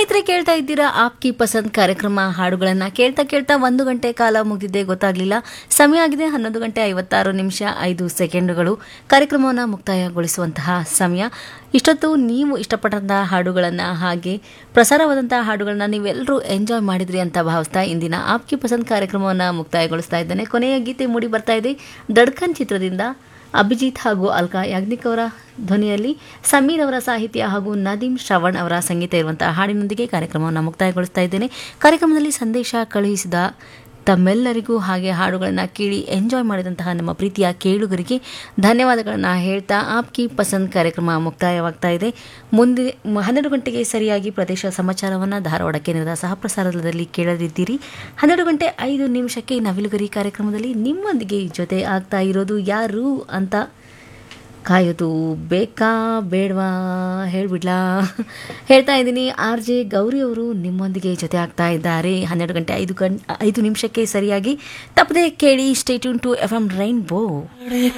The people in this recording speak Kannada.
ಸ್ನೇಹಿತರೆ ಕೇಳ್ತಾ ಇದ್ದೀರಾ ಆಪ್ಕಿ ಪಸಂದ್ ಕಾರ್ಯಕ್ರಮ ಹಾಡುಗಳನ್ನ ಕೇಳ್ತಾ ಕೇಳ್ತಾ ಒಂದು ಗಂಟೆ ಕಾಲ ಮುಗಿದಿದ್ದೆ ಗೊತ್ತಾಗ್ಲಿಲ್ಲ ಸಮಯ ಆಗಿದೆ ಹನ್ನೊಂದು ಗಂಟೆ ಐವತ್ತಾರು ನಿಮಿಷ ಐದು ಸೆಕೆಂಡುಗಳು ಕಾರ್ಯಕ್ರಮವನ್ನು ಮುಕ್ತಾಯಗೊಳಿಸುವಂತಹ ಸಮಯ ಇಷ್ಟೊತ್ತು ನೀವು ಇಷ್ಟಪಟ್ಟಂತಹ ಹಾಡುಗಳನ್ನು ಹಾಗೆ ಪ್ರಸಾರವಾದಂತಹ ಹಾಡುಗಳನ್ನ ನೀವೆಲ್ಲರೂ ಎಂಜಾಯ್ ಮಾಡಿದ್ರಿ ಅಂತ ಭಾವಿಸ್ತಾ ಇಂದಿನ ಆಪ್ಕಿ ಪಸಂದ್ ಕಾರ್ಯಕ್ರಮವನ್ನು ಮುಕ್ತಾಯಗೊಳಿಸ್ತಾ ಇದ್ದೇನೆ ಕೊನೆಯ ಗೀತೆ ಮೂಡಿ ಬರ್ತಾ ಇದೆ ದಡ್ಕನ್ ಚಿತ್ರದಿಂದ ಅಭಿಜಿತ್ ಹಾಗೂ ಅಲ್ಕಾ ಯಾಗ್ನಿಕ್ ಅವರ ಧ್ವನಿಯಲ್ಲಿ ಸಮೀರ್ ಅವರ ಸಾಹಿತ್ಯ ಹಾಗೂ ನದೀಮ್ ಶ್ರವಣ್ ಅವರ ಸಂಗೀತ ಇರುವಂತಹ ಹಾಡಿನೊಂದಿಗೆ ಕಾರ್ಯಕ್ರಮವನ್ನು ಮುಕ್ತಾಯಗೊಳಿಸ್ತಾ ಇದ್ದೇನೆ ಕಾರ್ಯಕ್ರಮದಲ್ಲಿ ಸಂದೇಶ ಕಳುಹಿಸಿದ ತಮ್ಮೆಲ್ಲರಿಗೂ ಹಾಗೆ ಹಾಡುಗಳನ್ನು ಕೇಳಿ ಎಂಜಾಯ್ ಮಾಡಿದಂತಹ ನಮ್ಮ ಪ್ರೀತಿಯ ಕೇಳುಗರಿಗೆ ಧನ್ಯವಾದಗಳನ್ನು ಹೇಳ್ತಾ ಆಪ್ಕಿ ಪಸಂದ್ ಕಾರ್ಯಕ್ರಮ ಮುಕ್ತಾಯವಾಗ್ತಾ ಇದೆ ಮುಂದೆ ಮ- ಹನ್ನೆರಡು ಗಂಟೆಗೆ ಸರಿಯಾಗಿ ಪ್ರದೇಶ ಸಮಾಚಾರವನ್ನು ಧಾರವಾಡ ಕೇಂದ್ರದ ಸಹಪ್ರಸಾರದಲ್ಲಿ ಕೇಳಲಿದ್ದೀರಿ ಹನ್ನೆರಡು ಗಂಟೆ ಐದು ನಿಮಿಷಕ್ಕೆ ನವಿಲುಗರಿ ಕಾರ್ಯಕ್ರಮದಲ್ಲಿ ನಿಮ್ಮೊಂದಿಗೆ ಜೊತೆ ಆಗ್ತಾ ಇರೋದು ಯಾರು ಅಂತ ಕಾಯೋದು ಬೇಕಾ ಬೇಡವಾ ಹೇಳ್ಬಿಡ್ಲಾ ಹೇಳ್ತಾ ಇದ್ದೀನಿ ಆರ್ ಜೆ ಗೌರಿ ಅವರು ನಿಮ್ಮೊಂದಿಗೆ ಜೊತೆ ಆಗ್ತಾ ಇದ್ದಾರೆ ಹನ್ನೆರಡು ಗಂಟೆ ಐದು ಗಂಟೆ ಐದು ನಿಮಿಷಕ್ಕೆ ಸರಿಯಾಗಿ ತಪ್ಪದೆ ಕೇಳಿ stay tune to F M rainbow